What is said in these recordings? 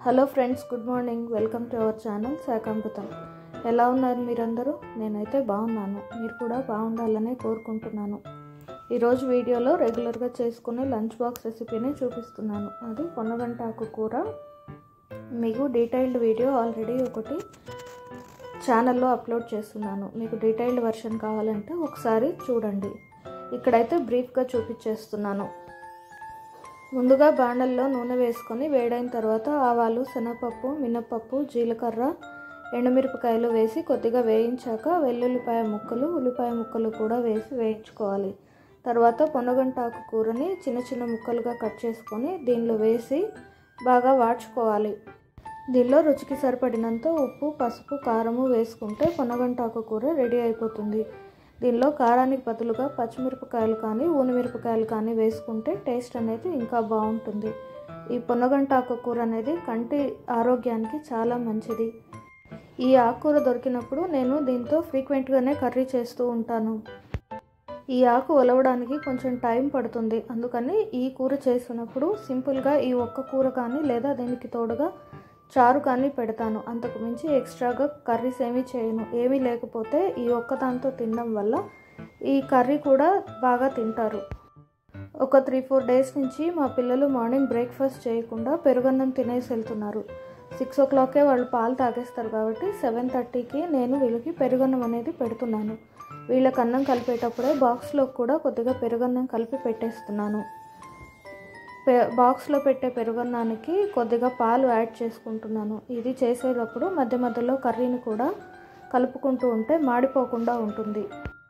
hello friends good morning welcome to our channel Shakamrutham ఎలా ఉన్నారు మీరందరూ నేనైతే బాగున్నాను మీరు కూడా బాగుండాలనే కోరుకుంటున్నాను ఈరోజు వీడియోలో రెగ్యులర్గా చేసుకునే లంచ్ బాక్స్ రెసిపీని చూపిస్తున్నాను అది పొన్నగంటాకు కూర మీకు డీటెయిల్డ్ వీడియో ఆల్రెడీ ఒకటి ఛానల్లో అప్లోడ్ చేస్తున్నాను మీకు డీటెయిల్డ్ వర్షన్ కావాలంటే ఒకసారి చూడండి ఇక్కడైతే బ్రీఫ్గా చూపించేస్తున్నాను ముందుగా బాండల్లో నూనె వేసుకొని వేడైన తర్వాత ఆవాలు శనగపప్పు మినపప్పు జీలకర్ర ఎండుమిరపకాయలు వేసి కొద్దిగా వేయించాక వెల్లుల్లిపాయ ముక్కలు ఉల్లిపాయ ముక్కలు కూడా వేసి వేయించుకోవాలి తర్వాత పొనగంటాకు కూరని చిన్న చిన్న ముక్కలుగా కట్ చేసుకొని దీనిలో వేసి బాగా వాడ్చుకోవాలి దీనిలో రుచికి సరిపడినంత ఉప్పు పసుపు కారము వేసుకుంటే పొనగంటాకు కూర రెడీ అయిపోతుంది దీనిలో కారానికి బదులుగా పచ్చిమిరపకాయలు కానీ ఊనిమిరపకాయలు కానీ వేసుకుంటే టేస్ట్ అనేది ఇంకా బాగుంటుంది ఈ పొన్నగంటాకు కూర అనేది కంటి ఆరోగ్యానికి చాలా మంచిది ఈ ఆకుకూర దొరికినప్పుడు నేను దీంతో ఫ్రీక్వెంట్గానే కర్రీ చేస్తూ ఉంటాను ఈ ఆకు ఒలవడానికి కొంచెం టైం పడుతుంది అందుకని ఈ కూర చేసినప్పుడు సింపుల్గా ఈ ఒక్క కూర కానీ లేదా దీనికి తోడుగా చారు కానీ పెడతాను అంతకు మించి ఎక్స్ట్రాగా కర్రీస్ ఏమీ చేయను ఏమీ లేకపోతే ఈ ఒక్క దాంతో తినడం వల్ల ఈ కర్రీ కూడా బాగా తింటారు ఒక త్రీ ఫోర్ డేస్ నుంచి మా పిల్లలు మార్నింగ్ బ్రేక్ఫాస్ట్ చేయకుండా పెరుగన్నం తినేసి వెళ్తున్నారు సిక్స్ ఓ క్లాకే వాళ్ళు పాలు తాగేస్తారు కాబట్టి సెవెన్ థర్టీకి నేను వీళ్ళకి పెరుగన్నం అనేది పెడుతున్నాను వీళ్ళకి అన్నం కలిపేటప్పుడే బాక్స్లో కూడా కొద్దిగా పెరుగన్నం కలిపి పెట్టేస్తున్నాను పె బాక్స్లో పెట్టే పెరుగన్నానికి కొద్దిగా పాలు యాడ్ చేసుకుంటున్నాను ఇది చేసేటప్పుడు మధ్య మధ్యలో కర్రీని కూడా కలుపుకుంటూ ఉంటే మాడిపోకుండా ఉంటుంది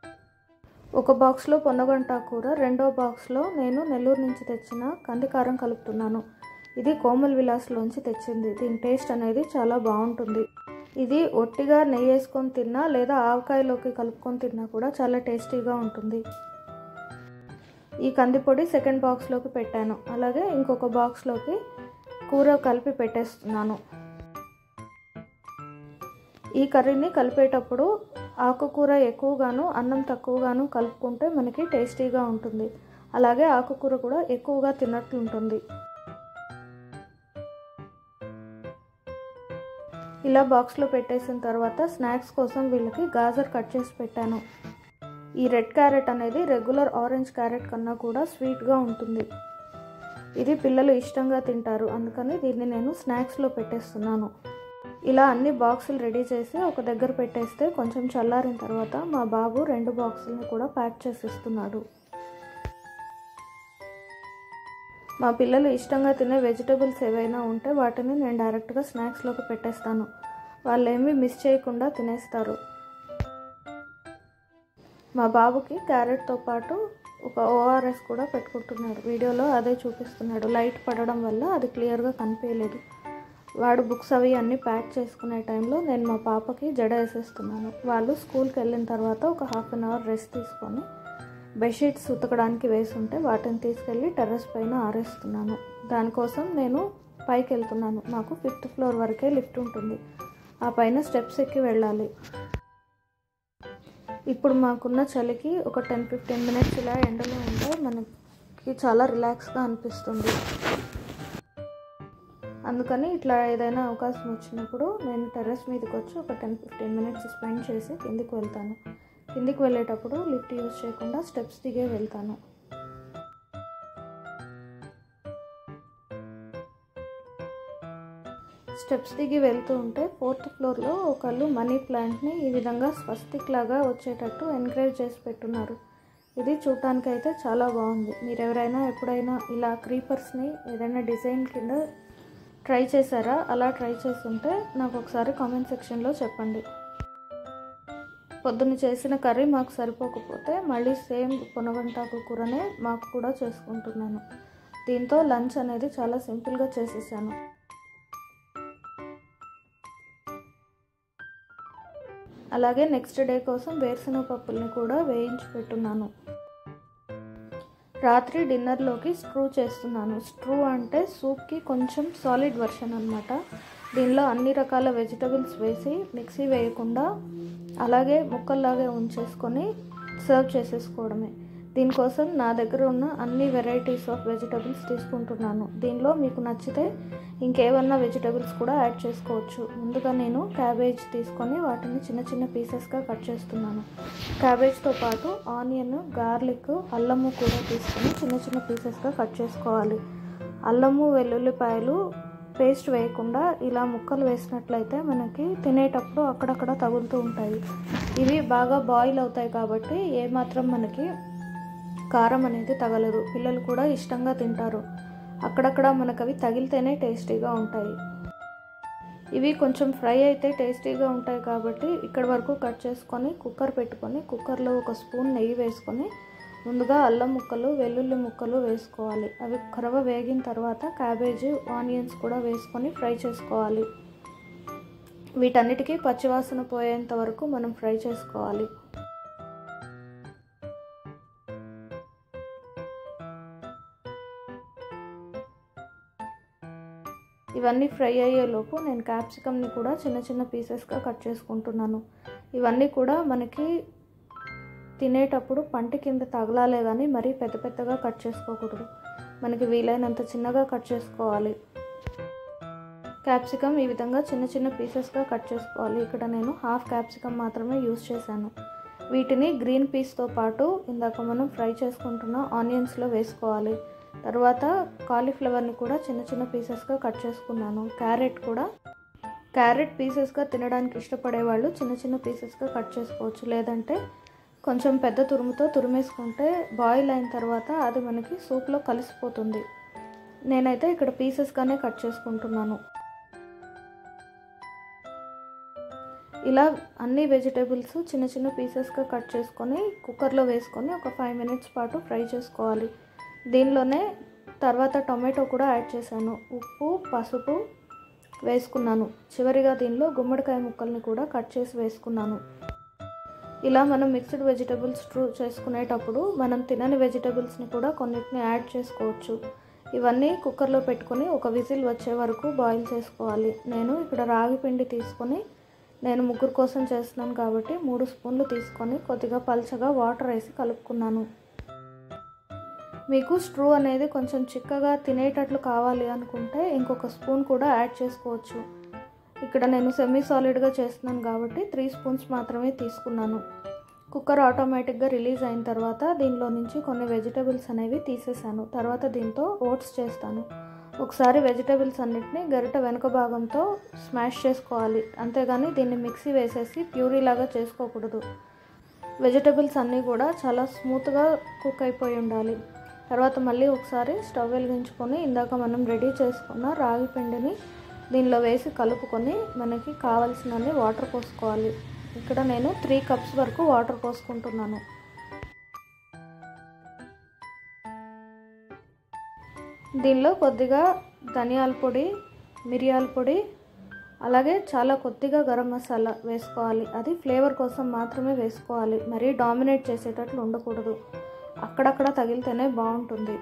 ఒక బాక్స్లో పొన్నగంట కూర రెండో బాక్స్లో నేను నెల్లూరు నుంచి తెచ్చిన కందికారం కలుపుతున్నాను ఇది కోమల్ విలాస్లోంచి తెచ్చింది దీని టేస్ట్ అనేది చాలా బాగుంటుంది ఇది ఒట్టిగా నెయ్యి వేసుకొని తిన్నా లేదా ఆవకాయలోకి కలుపుకొని తిన్నా కూడా చాలా టేస్టీగా ఉంటుంది ఈ కందిపొడి సెకండ్ బాక్స్లోకి పెట్టాను అలాగే ఇంకొక బాక్స్లోకి కూర కలిపి పెట్టేస్తున్నాను ఈ కర్రీని కలిపేటప్పుడు ఆకుకూర ఎక్కువగాను అన్నం తక్కువగాను కలుపుకుంటే మనకి టేస్టీగా ఉంటుంది అలాగే ఆకుకూర కూడా ఎక్కువగా తిన్నట్లు ఉంటుంది ఇలా బాక్స్లో పెట్టేసిన తర్వాత స్నాక్స్ కోసం వీళ్ళకి గాజర్ కట్ చేసి పెట్టాను ఈ రెడ్ క్యారెట్ అనేది రెగ్యులర్ ఆరెంజ్ క్యారెట్ కన్నా కూడా స్వీట్గా ఉంటుంది ఇది పిల్లలు ఇష్టంగా తింటారు అందుకని దీన్ని నేను స్నాక్స్లో పెట్టేస్తున్నాను ఇలా అన్ని బాక్సులు రెడీ చేసి ఒక దగ్గర పెట్టేస్తే కొంచెం చల్లారిన తర్వాత మా బాబు రెండు బాక్సులని కూడా ప్యాక్ చేసి ఇస్తున్నాడు మా పిల్లలు ఇష్టంగా తినే వెజిటబుల్స్ ఏవైనా ఉంటే వాటిని నేను డైరెక్ట్గా స్నాక్స్లోకి పెట్టేస్తాను వాళ్ళు ఏమీ మిస్ చేయకుండా తినేస్తారు మా బాబుకి క్యారెట్తో పాటు ఒక ఓఆర్ఎస్ కూడా పెట్టుకుంటున్నాడు వీడియోలో అదే చూపిస్తున్నాడు లైట్ పడడం వల్ల అది క్లియర్గా కనిపించలేదు వాడు బుక్స్ అవి అన్నీ ప్యాక్ చేసుకునే టైంలో నేను మా పాపకి జడ వేసేస్తున్నాను వాళ్ళు స్కూల్కి వెళ్ళిన తర్వాత ఒక హాఫ్ అన్ అవర్ రెస్ట్ తీసుకొని బెడ్షీట్స్ ఉతకడానికి వేసి ఉంటే వాటిని తీసుకెళ్ళి టెర్రస్ పైన ఆరేస్తున్నాను దానికోసం నేను పైకి వెళ్తున్నాను నాకు ఫిఫ్త్ ఫ్లోర్ వరకే లిఫ్ట్ ఉంటుంది ఆ పైన స్టెప్స్ ఎక్కి వెళ్ళాలి ఇప్పుడు మాకున్న చలికి ఒక టెన్ ఫిఫ్టీన్ మినిట్స్ ఇలా ఎండలో ఉంటే మనకి చాలా రిలాక్స్గా అనిపిస్తుంది అందుకని ఇట్లా ఏదైనా అవకాశం వచ్చినప్పుడు నేను టెర్రస్ మీదకి వచ్చి ఒక టెన్ ఫిఫ్టీన్ మినిట్స్ స్పెండ్ చేసి కిందికి వెళ్తాను కిందికి వెళ్ళేటప్పుడు లిఫ్ట్ యూజ్ చేయకుండా స్టెప్స్ దిగే వెళ్తాను స్టెప్స్ దిగి వెళ్తూ ఉంటే ఫోర్త్ ఫ్లోర్లో ఒకళ్ళు మనీ ప్లాంట్ని ఈ విధంగా స్వస్తిక్ లాగా వచ్చేటట్టు ఎంకరేజ్ చేసి పెట్టున్నారు ఇది చూడటానికి అయితే చాలా బాగుంది మీరు ఎవరైనా ఎప్పుడైనా ఇలా క్రీపర్స్ని ఏదైనా డిజైన్ కింద ట్రై చేశారా అలా ట్రై చేస్తుంటే నాకు ఒకసారి కామెంట్ సెక్షన్లో చెప్పండి పొద్దున్న చేసిన కర్రీ మాకు సరిపోకపోతే మళ్ళీ సేమ్ పొనగంటాకు కూరనే మాకు కూడా చేసుకుంటున్నాను దీంతో లంచ్ అనేది చాలా సింపుల్గా చేసేసాను అలాగే నెక్స్ట్ డే కోసం వేరుశనగ పప్పుల్ని కూడా వేయించి పెట్టున్నాను రాత్రి డిన్నర్లోకి స్ట్రూ చేస్తున్నాను స్ట్రూ అంటే సూప్కి కొంచెం సాలిడ్ వర్షన్ అనమాట దీనిలో అన్ని రకాల వెజిటబుల్స్ వేసి మిక్సీ వేయకుండా అలాగే ముక్కల్లాగే ఉంచేసుకొని సర్వ్ చేసేసుకోవడమే దీనికోసం నా దగ్గర ఉన్న అన్ని వెరైటీస్ ఆఫ్ వెజిటబుల్స్ తీసుకుంటున్నాను దీనిలో మీకు నచ్చితే ఇంకేమన్నా వెజిటబుల్స్ కూడా యాడ్ చేసుకోవచ్చు ముందుగా నేను క్యాబేజ్ తీసుకొని వాటిని చిన్న చిన్న పీసెస్గా కట్ చేస్తున్నాను క్యాబేజ్తో పాటు ఆనియన్ గార్లిక్ అల్లము కూడా తీసుకొని చిన్న చిన్న పీసెస్గా కట్ చేసుకోవాలి అల్లము వెల్లుల్లిపాయలు పేస్ట్ వేయకుండా ఇలా ముక్కలు వేసినట్లయితే మనకి తినేటప్పుడు అక్కడక్కడ తగులుతూ ఉంటాయి ఇవి బాగా బాయిల్ అవుతాయి కాబట్టి ఏమాత్రం మనకి కారం అనేది తగలదు పిల్లలు కూడా ఇష్టంగా తింటారు అక్కడక్కడ మనకు అవి తగిలితేనే టేస్టీగా ఉంటాయి ఇవి కొంచెం ఫ్రై అయితే టేస్టీగా ఉంటాయి కాబట్టి ఇక్కడ వరకు కట్ చేసుకొని కుక్కర్ పెట్టుకొని కుక్కర్లో ఒక స్పూన్ నెయ్యి వేసుకొని ముందుగా అల్లం ముక్కలు వెల్లుల్లి ముక్కలు వేసుకోవాలి అవి కరవ వేగిన తర్వాత క్యాబేజీ ఆనియన్స్ కూడా వేసుకొని ఫ్రై చేసుకోవాలి వీటన్నిటికీ పచ్చివాసన పోయేంత వరకు మనం ఫ్రై చేసుకోవాలి ఇవన్నీ ఫ్రై అయ్యేలోపు నేను క్యాప్సికమ్ని కూడా చిన్న చిన్న పీసెస్గా కట్ చేసుకుంటున్నాను ఇవన్నీ కూడా మనకి తినేటప్పుడు పంటి కింద తగలాలే కానీ మరీ పెద్ద పెద్దగా కట్ చేసుకోకూడదు మనకి వీలైనంత చిన్నగా కట్ చేసుకోవాలి క్యాప్సికమ్ ఈ విధంగా చిన్న చిన్న పీసెస్గా కట్ చేసుకోవాలి ఇక్కడ నేను హాఫ్ క్యాప్సికమ్ మాత్రమే యూస్ చేశాను వీటిని గ్రీన్ పీస్తో పాటు ఇందాక మనం ఫ్రై చేసుకుంటున్న ఆనియన్స్లో వేసుకోవాలి తర్వాత కాలీఫ్లవర్ని కూడా చిన్న చిన్న పీసెస్గా కట్ చేసుకున్నాను క్యారెట్ కూడా క్యారెట్ పీసెస్గా తినడానికి ఇష్టపడే వాళ్ళు చిన్న చిన్న పీసెస్గా కట్ చేసుకోవచ్చు లేదంటే కొంచెం పెద్ద తురుముతో తురిమేసుకుంటే బాయిల్ అయిన తర్వాత అది మనకి సూప్లో కలిసిపోతుంది నేనైతే ఇక్కడ పీసెస్గానే కట్ చేసుకుంటున్నాను ఇలా అన్ని వెజిటేబుల్స్ చిన్న చిన్న పీసెస్గా కట్ చేసుకొని కుక్కర్లో వేసుకొని ఒక ఫైవ్ మినిట్స్ పాటు ఫ్రై చేసుకోవాలి దీనిలోనే తర్వాత టొమాటో కూడా యాడ్ చేశాను ఉప్పు పసుపు వేసుకున్నాను చివరిగా దీనిలో గుమ్మడికాయ ముక్కల్ని కూడా కట్ చేసి వేసుకున్నాను ఇలా మనం మిక్స్డ్ వెజిటబుల్స్ ట్రూ చేసుకునేటప్పుడు మనం తినని వెజిటబుల్స్ని కూడా కొన్నిటిని యాడ్ చేసుకోవచ్చు ఇవన్నీ కుక్కర్లో పెట్టుకొని ఒక విజిల్ వచ్చే వరకు బాయిల్ చేసుకోవాలి నేను ఇక్కడ రాగి పిండి తీసుకొని నేను ముగ్గురు కోసం చేస్తున్నాను కాబట్టి మూడు స్పూన్లు తీసుకొని కొద్దిగా పల్చగా వాటర్ వేసి కలుపుకున్నాను మీకు స్ట్రూ అనేది కొంచెం చిక్కగా తినేటట్లు కావాలి అనుకుంటే ఇంకొక స్పూన్ కూడా యాడ్ చేసుకోవచ్చు ఇక్కడ నేను సెమీ సాలిడ్గా చేస్తున్నాను కాబట్టి త్రీ స్పూన్స్ మాత్రమే తీసుకున్నాను కుక్కర్ ఆటోమేటిక్గా రిలీజ్ అయిన తర్వాత దీనిలో నుంచి కొన్ని వెజిటబుల్స్ అనేవి తీసేసాను తర్వాత దీంతో ఓట్స్ చేస్తాను ఒకసారి వెజిటబుల్స్ అన్నిటిని గరిట వెనుక భాగంతో స్మాష్ చేసుకోవాలి అంతేగాని దీన్ని మిక్సీ వేసేసి ప్యూరీ లాగా చేసుకోకూడదు వెజిటబుల్స్ అన్నీ కూడా చాలా స్మూత్గా కుక్ అయిపోయి ఉండాలి తర్వాత మళ్ళీ ఒకసారి స్టవ్ వెలిగించుకొని ఇందాక మనం రెడీ చేసుకున్న రాగి పిండిని దీనిలో వేసి కలుపుకొని మనకి కావలసినన్ని వాటర్ పోసుకోవాలి ఇక్కడ నేను త్రీ కప్స్ వరకు వాటర్ పోసుకుంటున్నాను దీనిలో కొద్దిగా ధనియాల పొడి మిరియాల పొడి అలాగే చాలా కొద్దిగా గరం మసాలా వేసుకోవాలి అది ఫ్లేవర్ కోసం మాత్రమే వేసుకోవాలి మరీ డామినేట్ చేసేటట్లు ఉండకూడదు అక్కడక్కడ తగిలితేనే బాగుంటుంది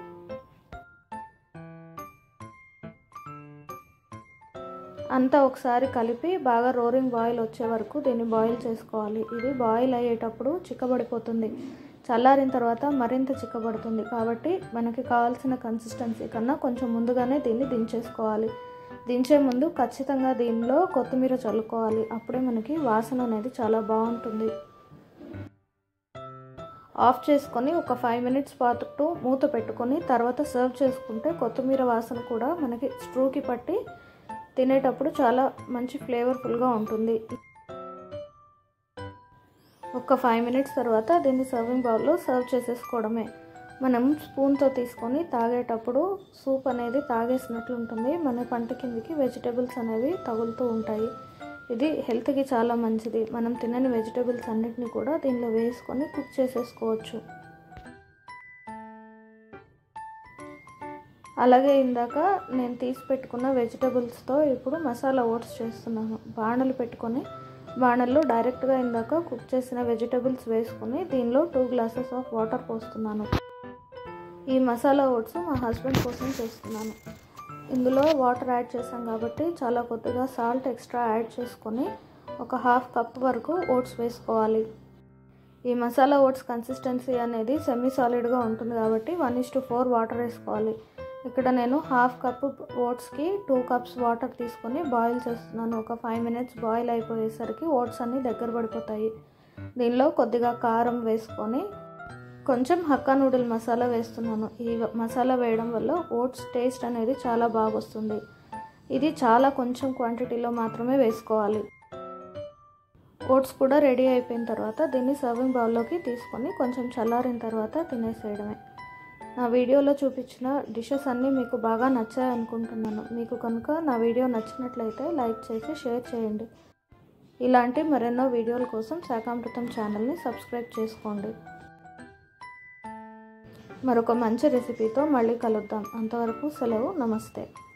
అంతా ఒకసారి కలిపి బాగా రోరింగ్ బాయిల్ వచ్చే వరకు దీన్ని బాయిల్ చేసుకోవాలి ఇది బాయిల్ అయ్యేటప్పుడు చిక్కబడిపోతుంది చల్లారిన తర్వాత మరింత చిక్కబడుతుంది కాబట్టి మనకి కావాల్సిన కన్సిస్టెన్సీ కన్నా కొంచెం ముందుగానే దీన్ని దించేసుకోవాలి దించే ముందు ఖచ్చితంగా దీనిలో కొత్తిమీర చల్లుకోవాలి అప్పుడే మనకి వాసన అనేది చాలా బాగుంటుంది ఆఫ్ చేసుకొని ఒక ఫైవ్ మినిట్స్ పాటు మూత పెట్టుకొని తర్వాత సర్వ్ చేసుకుంటే కొత్తిమీర వాసన కూడా మనకి స్ట్రూకి పట్టి తినేటప్పుడు చాలా మంచి ఫ్లేవర్ఫుల్గా ఉంటుంది ఒక ఫైవ్ మినిట్స్ తర్వాత దీన్ని సర్వింగ్ బౌల్లో సర్వ్ చేసేసుకోవడమే మనం స్పూన్తో తీసుకొని తాగేటప్పుడు సూప్ అనేది తాగేసినట్లు ఉంటుంది మన పంట కిందికి వెజిటేబుల్స్ అనేవి తగులుతూ ఉంటాయి ఇది హెల్త్కి చాలా మంచిది మనం తినని వెజిటేబుల్స్ అన్నిటిని కూడా దీనిలో వేసుకొని కుక్ చేసేసుకోవచ్చు అలాగే ఇందాక నేను తీసి పెట్టుకున్న వెజిటబుల్స్తో ఇప్పుడు మసాలా ఓట్స్ చేస్తున్నాను బాణలు పెట్టుకొని బాణల్లో డైరెక్ట్గా ఇందాక కుక్ చేసిన వెజిటబుల్స్ వేసుకొని దీనిలో టూ గ్లాసెస్ ఆఫ్ వాటర్ పోస్తున్నాను ఈ మసాలా ఓట్స్ మా హస్బెండ్ కోసం చేస్తున్నాను ఇందులో వాటర్ యాడ్ చేసాం కాబట్టి చాలా కొద్దిగా సాల్ట్ ఎక్స్ట్రా యాడ్ చేసుకొని ఒక హాఫ్ కప్ వరకు ఓట్స్ వేసుకోవాలి ఈ మసాలా ఓట్స్ కన్సిస్టెన్సీ అనేది సెమీ సాలిడ్గా ఉంటుంది కాబట్టి one is to four water వేసుకోవాలి ఇక్కడ నేను హాఫ్ కప్ ఓట్స్కి టూ కప్స్ వాటర్ తీసుకొని బాయిల్ చేస్తున్నాను ఒక ఫైవ్ మినిట్స్ బాయిల్ అయిపోయేసరికి ఓట్స్ అన్నీ దగ్గర పడిపోతాయి దీనిలో కొద్దిగా కారం వేసుకొని కొంచెం హక్కా నూడిల్ మసాలా వేస్తున్నాను ఈ మసాలా వేయడం వల్ల ఓట్స్ టేస్ట్ అనేది చాలా బాగా వస్తుంది ఇది చాలా కొంచెం క్వాంటిటీలో మాత్రమే వేసుకోవాలి ఓట్స్ కూడా రెడీ అయిపోయిన తర్వాత దీన్ని సర్వింగ్ బౌల్లోకి తీసుకొని కొంచెం చల్లారిన తర్వాత తినేసేయడమే నా వీడియోలో చూపించిన డిషెస్ అన్నీ మీకు బాగా నచ్చాయి అనుకుంటున్నాను మీకు కనుక నా వీడియో నచ్చినట్లయితే లైక్ చేసి షేర్ చేయండి ఇలాంటి మరెన్నో వీడియోల కోసం శాకామృతం ఛానల్ని సబ్స్క్రైబ్ చేసుకోండి మరొక మంచి రెసిపీతో మళ్ళీ కలుద్దాం అంతవరకు సెలవు నమస్తే